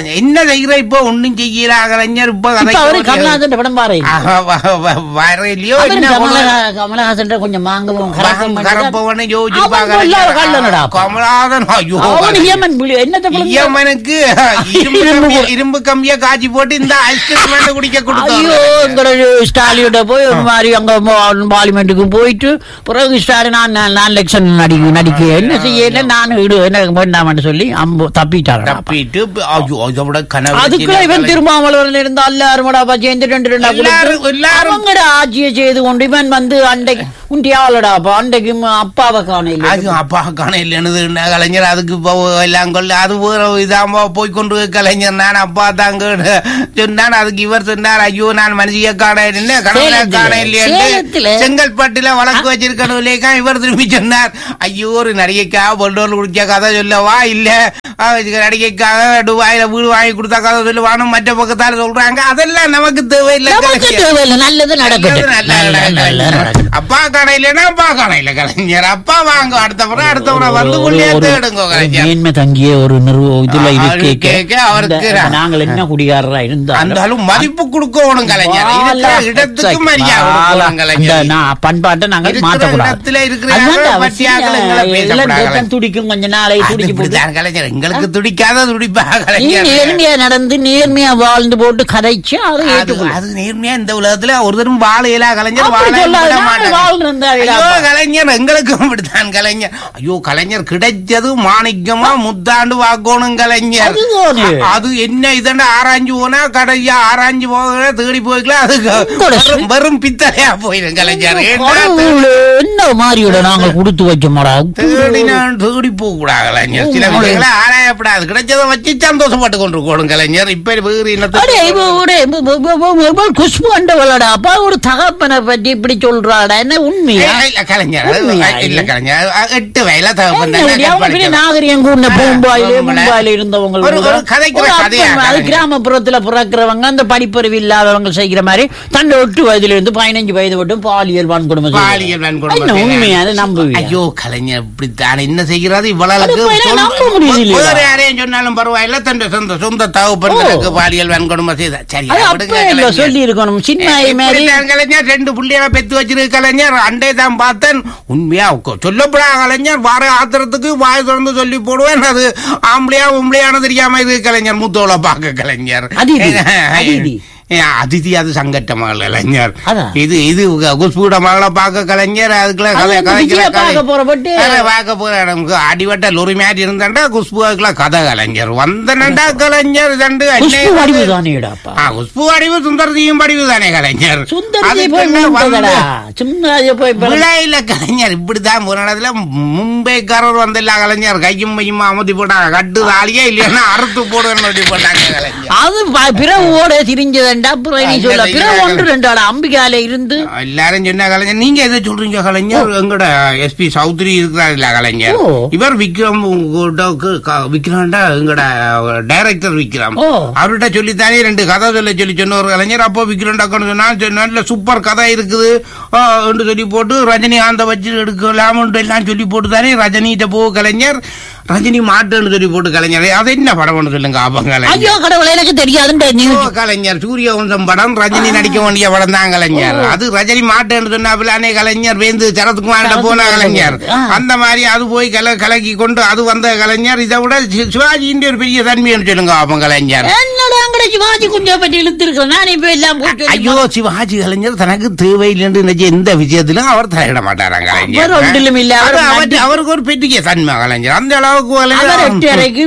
செய்யற இப்ப ஒண்ணும் செய்யல கலைஞர் இப்ப
இப்ப அவரு
கதைக்கு
கமலஹாசன் படம் பாரு
ஆஹா, வ- வ- வரலையோ
அவரு
என்ன
கமலஹா- கமலஹாசன் கொஞ்சம் மாங்கவும் கரக்கவும் பண்ணிட்டு-
கரப்பவனை யோசிச்சு
அவன்
பாக்கறேன்.
இல்லாத கள்ளனடா.
கமலாதன் ஐயோ
அவன் யமன் புலி என்னத்த புலம்புற?
யமனுக்கு இரும்பு
இரும்பு
கம்பிய- இரும்பு கம்பிய காய்ச்சி போட்டு இந்த ஐஸ்கிரீம் வேண்டு குடிக்க
ஐயோ
கொடுத்தோம்
எங்களோட ஸ்டாலியோட போய் ஒரு மாதிரி அங்க பார்லிமெண்ட்டுக்கு போயிட்டு பிறகு ஸ்டாலின் நான் நான் நான் எலெக்ஷன் நடிக்க நடிக்க என்ன செய்யல நான் இடு என்ன வேண்டாம்னு சொல்லி அம்பு தப்பிட்டாங்க
தப்பிட்டு ஐயோ இதை விட கனவு
அதுக்குள்ள இவன் திருமாவளவன் இருந்தா எல்லாருமடா சேர்ந்து ரெண்டு ரெண்டா
எல்லாரும்-
கொடுத்து
எல்லாரும்
அவங்கட ஆட்சியை செய்து கொண்டு இவன் வந்து அன்றைக்கு உண்டியாவலடா அப்ப அன்றைக்கு அப்பாவை காணையில்
அது அப்பா காண இல்லைன்னு கலைஞர் அதுக்கு இப்போ எல்லாம் கொள்ள அது வேற இதாம போய் கொண்டு போய் கலைஞர் நான் அப்பா தாங்க சொன்னான் அதுக்கு இவர் சொன்னார் ஐயோ நான் மனுஷிய காண என்ன கணவனை
சேலத்துல-
காண இல்லையென்று
சேலத்துல-
செங்கல்பட்டுல வழக்கு வச்சிருக்கணும் இல்லையா இவர் திரும்பி சொன்னார் ஐயோ ஒரு நடிகைக்காக பொண்டோல் குடிச்ச கதை சொல்லவா இல்ல அஹ், இதுக்கு நடிகைக்காக துபாயில வீடு வாங்கி கொடுத்தா கதை சொல்லுவானு மற்ற பக்கத்தால சொல்றாங்க அதெல்லாம் நமக்கு தேவையில்லை
நமக்கு
கலைஞர்.
தேவையில்லை நல்லது நடக்கட்டும்
நல்லது
நல்ல
நடக்கட்டும்.
நல்ல நடக்கட்டும்
அப்பா கடையிலனா அப்பா கடையில கலைஞர் அப்பா வாங்க அடுத்த முறை அடுத்த முறை வந்து
ஒரு-
உள்ளே
ஒரு-
தேடுங்க
ஒரு
கலைஞர்
மேன்மை தங்கிய ஒரு நிறுவ இதுல
ஆ,
இருக்கு
அவருக்கு கேட்க, அவருக்கு
இந்த- நாங்கள் என்ன குடிகாரரா இருந்தாலும்
அந்தாலும் மதிப்பு கொடுக்கணும் கலைஞர் இருக்கிற
வாலா,
இடத்துக்கு
exact.
மரியாதை
வாலா.
கொடுக்கணும்
அந்த
கலைஞர்
நான் பண்பாட்டை நாங்கள்
இருக்கிற
மாற்றக்கூடாது
இடத்துல இருக்கிற
அதான்டா அவசியம்.
பட்டியாக்கள் எங்களை பேசக்கூடாது
எல்லாம்
கலைஞர்.
ரத்தம் துடிக்கும் கொஞ்ச நாளை
அது
துடிச்சு போட்டு
இப்படித்தான் கலைஞர் எங்களுக்கு துடிக்காத துடிப்பா
நீ
கலைஞர்
நேர்மையா நடந்து நேர்மையா வாழ்ந்து போட்டு கதைச்சு அதை
அது
ஏற்றுக்கொள்ள
அது நேர்மையா இந்த உலகத்துல ஒருத்தரும் வாழையில கலைஞர்
அப்படி
வாழ
சொல்லாத,
விட
நான்
மாட்டாங்க.
வாழ்ந்திருந்தா
ஐயோ
விடாப்பா.
கலைஞர் எங்களுக்கும் இப்படித்தான் கலைஞர் ஐயோ கலைஞர் கிடைச்சது மாணிக்கமா முத்தாண்டு வாக்கோணும் கலைஞர்
அதுதானே.
அது என்ன இதண்ட ஆராய்ஞ்சு போனா கடையா ஆராய்ஞ்சு போக தேடி போய்க்கலாம் அது
உங்களோட
வெறும் வெறும் பித்தளையா போயிடும் கலைஞர் ஏன்டா
கடவுளே, என்ன மாதிரியோட நாங்க கொடுத்து வச்சோமாடா
தேடி நான் தேடி போக கூடாது கலைஞர் சில விஷயங்களை ஆராயப்படாது கிடைச்சதை வச்சு சந்தோஷப்பட்டு கொண்டு போடும் கலைஞர் இப்ப வேறு
அடே,
இனத்தை
இவ ஒரு- இவ- இவ- இவ- இவ- இவ குஷ்பு அண்டவளடா அப்பா ஒரு தகப்பனை பத்தி இப்படி சொல்றாடா என்ன உண்மையா
ஏய், இல்ல கலைஞர் அது-
உண்மையா
இல்ல
இது?
கலைஞர் அது எட்டு வயல தகப்பன்
என்ன
தானே
இப்படி? அவங்க பெரிய
கற்பழிக்கிறான்.
நாகரிகம் கூர்ந்த பூம்பாயிலே
ஆ,
மும்பாயில இருந்தவங்க
ஒரு- ஒரு
கூட.
கதைக்கிற
ஒரு
கதையா
அப்பன் அது
கதைங்க.
கிராமப்புறத்துல பிறக்கிறவங்க அந்த படிப்பறிவு இல்லாதவங்க செய்கிற மாதிரி தன்னை எட்டு வயதுல இருந்து பதினஞ்சு வயது மட்டும் பாலியல் வன்கொடுமை செய்றாங்க.
பாலியல் வன்கொடுமை
என்ன
செய்றாங்க.
உண்மையா அதை நம்புவீங்க
ஐயோ கலைஞர் இப்படித்தான் என்ன செய்கிறது இவ்வளவுக்கு
அது போய்
சொல்-
நம்ப முடியலையா?
வேற யாரையும் சொன்னாலும் பரவாயில்ல தன் சொந்த சொந்த தகப்பன்களுக்கு பாலியல் வன்கொடுமை செய்த சரி
அது
விடுங்க
அப்ப இல்ல
கலைஞர்.
சொல்லி இருக்கணும் சின்ன மாதிரி
இப்படித்தான் கலைஞர் ரெண்டு புள்ளியாக பெத்து வச்சிருக்க கலைஞர் அண்டே தான் பார்த்தேன் உண்மையா உக்க- சொல்லப்படா கலைஞர் வார ஆத்திரத்துக்கு வாய் திறந்து சொல்லி போடுவேன் அது ஆம்பளையா உம்பளையானு தெரியாம இது கலைஞர் மூத்தோல பார்க்க கலைஞர்
அதிதி, அதிதி.
ஏ, அதிதி அது சங்கட்ட மகள் கலைஞர்
அதான்.
இது இது குஷ்பூட மகளை பார்க்க கலைஞர் அதுக்குள்ள
அது
கதை
வந்து
கதைக்கிற
விஜயை
கதை
பார்க்க போறப்பட்டு
கதை பார்க்க போற நமக்கு அடிவட்ட லொரி மாதிரி இருந்தாண்டா குஷ்புக்குள்ள கதை கலைஞர் வந்தனண்டா கலைஞர் தண்டு
குஷ்பு வடிவு தானேடாப்பா
ஆ, குஷ்பு வடிவு சுந்தரத்தையும் வடிவு தானே கலைஞர்
சுந்தரத்தை போய்
அதுக்குள்ள
மூத்ததடா
வந்து
சும்மாஜ போய் பிறந்த-
விழாயில கலைஞர் இப்படிதான் ஒரு இடத்துல மும்பைக்காரர் வந்தில்ல கலைஞர் கையும் மையும் அமுத்தி போட்டாங்க கட்டு தாலியே இல்லைன்னா அறுத்து போடுன்னு சொல்லி போட்டாங்க கலைஞர்
அது ப- பிறவோட திரிஞ்சதண்டா அப்புறம் நீ சொல்ல
அந்த
பிற
இது-
ஒன்று ரெண்டாடா அம்பிகால இருந்து
எல்லாரும் சொன்ன கலைஞர் நீங்க எதை சொல்றீங்க கலைஞர் எங்கட எஸ்பி சௌத்ரி இருக்கிறார் இல்ல கலைஞர்
ஓ.
இவர் விக்ரம் உங்கள்ட்ட க- விக்ரம்டா எங்கட டைரக்டர் விக்ரம்
ஓ.
அவர்கிட்ட சொல்லித்தானே ரெண்டு கதை சொல்ல சொல்லி சொன்ன ஒரு கலைஞர் அப்போ விக்ரம் டக்குன்னு சொன்னா "சரி, நல்ல சூப்பர் கதை இருக்குது ஆ, என்று சொல்லி போட்டு ரஜினிகாந்த வச்சு எடுக்கலாம்னு எல்லாம் சொல்லி போட்டு தானே ரஜினிகிட்ட போ கலைஞர் ரஜினி மாட்டுன்னு சொல்லி போட்டு கலைஞர் அது என்ன படம்னு சொல்லுங்க அப்ப கலைஞர்
ஐயோ கடவுளே எனக்கு தெரியாதுன்ற நீ
ஓ, கலைஞர் சூரிய வம்சம் படம் ரஜினி நடிக்க வேண்டிய படம் தான் கலைஞர் அது ரஜினி மாட்டேன்னு சொன்னாப்பிலானே கலைஞர் வேந்து சரத்குமார்கிட்ட போன கலைஞர்
ஆ.
அந்த மாதிரி அது போய் கல கலக்கி கொண்டு அது வந்த கலைஞர் இதை விட சி- சிவாஜியின் ஒரு பெரிய தன்மைன்னு சொல்லுங்க அப்ப கலைஞர்
என்னடா அங்கட சிவாஜி குஞ்சா பற்றி இழுத்து இருக்கிறேன் நான் இப்ப எல்லாம் போட்டு
ஐயோ சிவாஜி கலைஞர் தனக்கு தேவையில்லைன்னு நினைச்ச எந்த விஷயத்திலும் அவர் தலையிட மாட்டாராங்க
அவர் ஒன்றிலும் இல்ல, அவர்
அது அவர்-
நடி-
அவருக்கு ஒரு பெரிய தன்மை கலைஞர் அந்த அளவுக்கு
அவர்
கலைஞர்
எட்டு அறைக்கு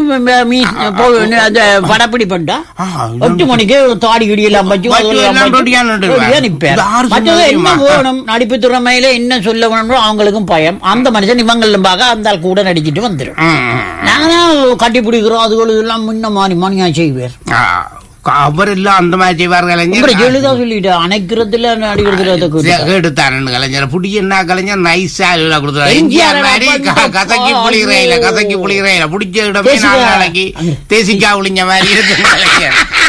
அந்த படப்பிடி பண்ணா
ஆ,
எட்டு மணிக்கு தாடி கிடி எல்லாம் வச்சு
வச்சு
அதெல்லாம்
எல்லாம்
வச்சு
ரெடியா நின்றுடுவார்.
ரெடியா நிப்பார்.
இது யாரு
மற்றது
சொன்னது
என்ன
தெரியுமா?
வேணும் நடிப்பு திறமையில என்ன சொல்ல வேணும்னோ அவங்களுக்கும் பயம் அந்த மனுஷன் இவங்களும் பார்க்க அந்த ஆள் கூட நடிச்சிட்டு வந்துடும்
ம், ம்.
நாங்க கட்டி பிடிக்கிறோம் அதுகள் எல்லாம் முன்ன மாறி மணியா செய்வார்
ஆ, அவர் எல்லாம் அந்த மாதிரி செய்வார்
உங்களை
கலைஞர்
ஜெயலலிதா சொல்லிட்டு அணைக்கிறதுல நடிக்கிறதுல அதுக்கு
எடுத்தாரு கலைஞர் புடி என்ன கலைஞர் நைஸா எழுத கொடுத்தாரு
எம்ஜிஆர்
எம்ஜிஆர் மாதிரி க-
வந்து
கசக்கி
ஐயோ.
புளிகிறேன் கசக்கி புளிகிறேன் பிடிச்ச இடமே
தேசிகா.
நாலு நாளைக்கு தேசிக்கா ஒளிஞ்ச மாதிரி இருக்கு கலைஞர்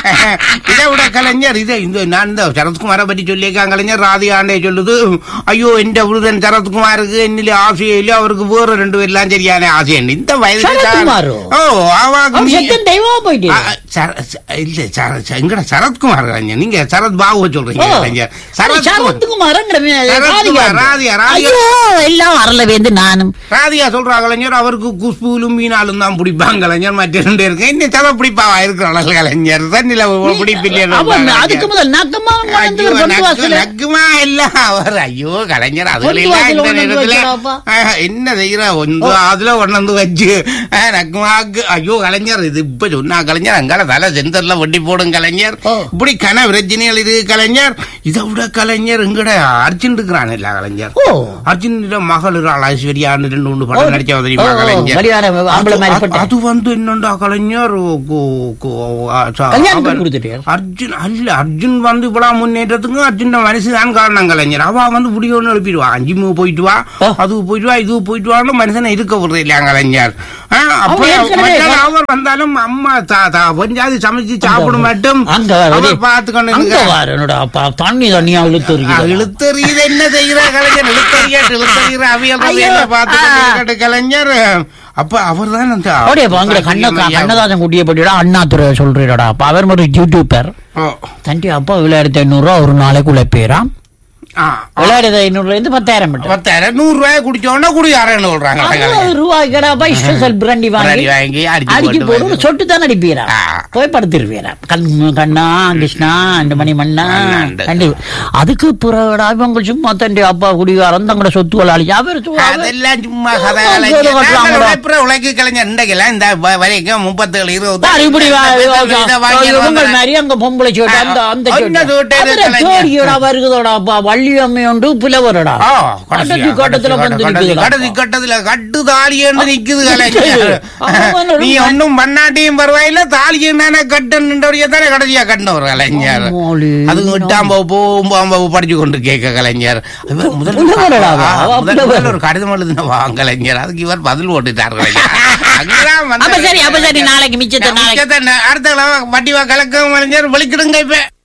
இதை விட கலைஞர் இதை இந்த நான் இந்த சரத்குமாரை பற்றி சொல்லியிருக்காங்க கலைஞர் ராதிகாண்டே சொல்லுது ஐயோ எந்த விருதன் சரத்குமாருக்கு என்னிலே ஆசையே இல்லை அவருக்கு வேற ரெண்டு பேர்லாம் சரியான ஆசை இந்த வயதுல
சரத்குமாரோ?
ஓ அவாக்கு
அவன்
நீ-
செத்தன் தெய்வமா போயிட்டு
ஆ, ஆ, சர- ச- இல்ல சர- ச- எங்கட சரத்குமார் கலைஞர் நீங்க சரத் பாபுவை சொல்றீங்க கலைஞர் சரத்குமார்
சரத்குமாரங்கிற
சரத்குமார், ராதிகா, ராதிகா.
ஐயோ எல்லாம் வரல வேந்து நானும்
ராதிகா சொல்றா கலைஞர் அவருக்கு குஷ்பூலும் மீனாலும் தான் பிடிப்பாங்க கலைஞர் மற்ற ரெண்டு இருக்கு இன்னும் சத பிடிப்பாவா இருக்கிறாள் கலைஞர் தண்ணில பிடிப்பில்லையா
அவன் அதுக்கு முதல் நக்கமா மணந்து
ஐயோ,
கொண்டு
நக்கு-
வாசல
நக்குமா இல்ல அவர் ஐயோ கலைஞர் அதுல
கொண்டு
எல்லாம்
வாசல்ல
இந்த
கொண்டு வந்து
நேரத்துல
வச்சாராப்பா.
ஆஹ், என்ன செய்யற ஒன்று அதுல கொண்டு வந்து வச்சு ஆஹ், நக்குமாக்கு ஐயோ கலைஞர் இது இப்ப சொன்னா கலைஞர் அங்கால தலை சென்டர்ல வட்டி போடும் கலைஞர்
ஓ.
இப்படி கன பிரச்சனைகள் இருக்கு கலைஞர் இதை விட கலைஞர் எங்கட அர்ஜுன் இருக்கிறான் இல்ல கலைஞர்
ஓ
அர்ஜுன் மகள் இருக்காள் ஐஸ்வர்யான்னு ரெண்டு மூணு
ஓ,
படம் நடிச்சா தெரியுமா
ஓ,
கலைஞர்
கல்யாண ஆம்பளை மாதிரி
அது-
பட்டேன்.
அது வந்து என்னண்டா கலைஞர் கு- கு- ஆ, ச-
கல்யாணம்
அவர்-
பண்ணி கொடுத்துட்டியா?
அர்ஜுன் அல்ல அர்ஜுன் வந்து இவ்வளவு முன்னேற்றத்துக்கு அர்ஜுன் மனசுதான் காரணம் கலைஞர் அவ வந்து முடியோன்னு எழுப்பிடுவா அஞ்சுமு போயிட்டு வா
ஆ.
அதுக்கு போயிட்டு வா இதுக்கு போயிட்டு வான்னு மனுஷனை இருக்க விடுறது இல்லையா கலைஞர் ஆ, அப்ப
அவங்க ஏற்கனவே
மற்ற அவர் வந்தாலும் அம்மா தா- தா- கொஞ்சாவது சமைச்சு சாப்பிட மட்டும்
அங்க வா,
அவர்
வெளிய-
பார்த்துக்கொண்டு
அங்க
இருக்க-
வாரு, என்னடா, அப்பா, தண்ணி தண்ணியா இழுத்து
ஆ,
இருக்குது.
இழுத்தறியது என்ன செய்கிற கலைஞர் இழுத்தறியாட்டு இழுத்தறிகிற அவியல்
ஐயோ,
ரவியல்ல பார்த்து
ஆ.
கொண்டிருக்கட்டு கலைஞர் அப்ப அவர் தான் அந்த
அப்படியே வாங்குற கண்ண கண்ணதாசன் குட்டியை பட்டியடா அண்ணாதுரை சொல்றீடா அப்ப அவர் ஒரு யூடியூபர்
ஓ,
தண்டி அப்பா ஏழாயிரத்தி ஐநூறு ரூபா ஒரு நாளைக்கு உழைப்பேராம்
ஆ,
ஏழாயிரத்தி ஐநூறுல இருந்து பத்தாயிரம் மட்டும்
பத்தாயிரம் நூறு ரூபாய் குடிச்சோன்னா குடியாரன்னு சொல்றாங்க
அவ்வளவு ரூபாய் கடாப்பா ஸ்பெஷல் பிராண்டி வாங்கி
பிராண்டி வாங்கி அடிச்சு
அடிச்சு
போட்டு
போட்டு சொட்டு தான் அடிப்பீரா
ஆ.
போய் படுத்துருவீரா கண் கண்ணா கிருஷ்ணா அந்த மணி மண்ணா
அண்ணாண்டு.
கண்டி அதுக்கு பிறகுடா இவங்க சும்மா தண்டி அப்பா குடிகாரம் தங்களோட சொத்து அழிச்சு அவர் சு- அவர்
அதெல்லாம் சும்மா கதை
ஆமா,
கலைஞர்.
சொல்ல மாட்டாங்க.
நாங்கள் உழைப்புற உழைக்கு கலைஞர் இன்றைக்கெல்லாம் இந்த வ- வரைக்கும் முப்பத்தேழு இருபது
பாரு, இப்படி வா-
இதை வாங்கி
இவங்க
வந்துடுறேன்.
மாதிரி அங்க பொம்பளை சோட்டு அந்த அந்த
ஆ, அந்த சோட்டு
சோட்டு
இது கலைஞர்.
ஜோடியோட வருகுதோடா அப்பா வள்ளி அம்மை உண்டு புலவரடா
ஆ, கடைசியா,
கடைசி கட்டத்துல
கடைசி
வந்து
கடைசி
நிக்குதுடா.
கடைசி கட்டத்துல கட்டு தாலியன்னு நிக்குது கலைஞர்
அவன் ஒரு
நீ ஒன்னும் பண்ணாட்டியும் பரவாயில்ல தாலியும் தானே கட்டணுன்றவரையே தானே கடைசியா கட்டினவர் கலைஞர்
ஆமாளே.
அது எட்டாம் போகும்போது படிச்சு கொண்டு கேட்க கலைஞர் இவர் முதல்ல
புலவரடா அவ,
ஆ,
அவ
முதல்ல
புலவர்.
ஒரு கடிதம் எழுதின வா கலைஞர் அதுக்கு இவர் பதில் போட்டுட்டார் கலைஞர் அங்கதான்
அப்ப
வந்தாரு.
சரி அப்ப சரி நாளைக்கு மிச்சத்தை நாளைக்கு
மிச்சத்தை ந- அடுத்த தடவை வட்டி வா கலக்கம் கலைஞர் வெளிக்கிடுங்க இப்ப